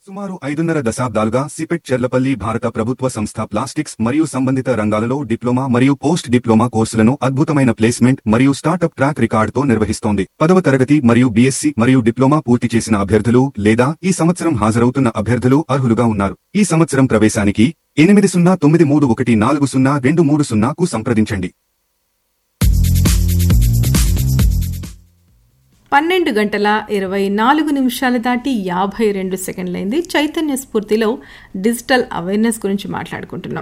సుమారు ఐదున్నర దశాబ్దాలుగా సిపెట్ చెర్లపల్లి భారత ప్రభుత్వ సంస్థ ప్లాస్టిక్స్ మరియు సంబంధిత రంగాలలో డిప్లొమా మరియు పోస్ట్ డిప్లొమా కోర్సులను అద్భుతమైన ప్లేస్మెంట్ మరియు స్టార్టప్ ట్రాక్ రికార్డుతో నిర్వహిస్తోంది పదవ తరగతి మరియు బీఎస్సీ మరియు డిప్లొమా పూర్తి చేసిన అభ్యర్థులు లేదా ఈ సంవత్సరం హాజరవుతున్న అభ్యర్థులు అర్హులుగా ఉన్నారు ఈ సంవత్సరం ప్రవేశానికి ఎనిమిది సున్నా తొమ్మిది మూడు ఒకటి నాలుగు సున్నా రెండు మూడు సున్నాకు సంప్రదించండి పన్నెండు గంటల ఇరవై నాలుగు నిమిషాలు దాటి యాభై రెండు సెకండ్లైంది చైతన్య స్ఫూర్తిలో డిజిటల్ అవేర్నెస్ గురించి మాట్లాడుకుంటున్నాం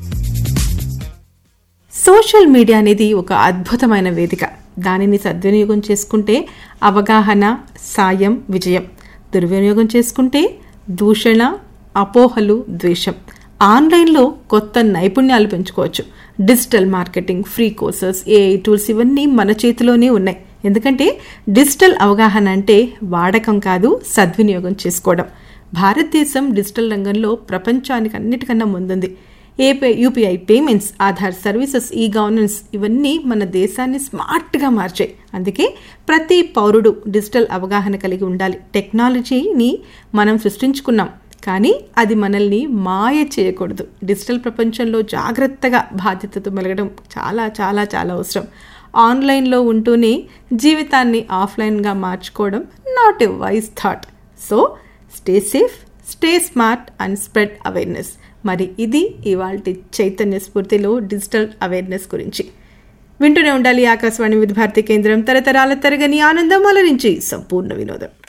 సోషల్ మీడియా అనేది ఒక అద్భుతమైన వేదిక దానిని సద్వినియోగం చేసుకుంటే అవగాహన సాయం విజయం దుర్వినియోగం చేసుకుంటే దూషణ అపోహలు ద్వేషం ఆన్లైన్లో కొత్త నైపుణ్యాలు పెంచుకోవచ్చు digital marketing free courses AI tools ఇవన్నీ మన చేతిలోనే ఉన్నాయి ఎందుకంటే డిజిటల్ అవగాహన అంటే వాడకం కాదు సద్వినియోగం చేసుకోవడం భారతదేశం డిజిటల్ రంగంలో ప్రపంచానికి అన్నిటికన్నా ముందుంది ఏ UPI payments Aadhaar services e governance ఇవన్నీ మన దేశాన్ని స్మార్ట్గా మార్చాయి అందుకే ప్రతి పౌరుడు డిజిటల్ అవగాహన కలిగి ఉండాలి టెక్నాలజీని మనం సృష్టించుకున్నాం కానీ అది మనల్ని మాయ చేయకూడదు డిజిటల్ ప్రపంచంలో జాగ్రత్తగా బాధ్యతతో మెలగడం చాలా చాలా చాలా అవసరం ఆన్లైన్లో ఉంటూనే జీవితాన్ని ఆఫ్లైన్గా మార్చుకోవడం not a wise thought so stay safe stay smart and spread awareness మరి ఇది ఇవాళ చైతన్య స్ఫూర్తిలో డిజిటల్ అవేర్నెస్ గురించి వింటూనే ఉండాలి ఆకాశవాణి విధ భారతి కేంద్రం తరతరాల తరగని ఆనందం అలరించి సంపూర్ణ వినోదం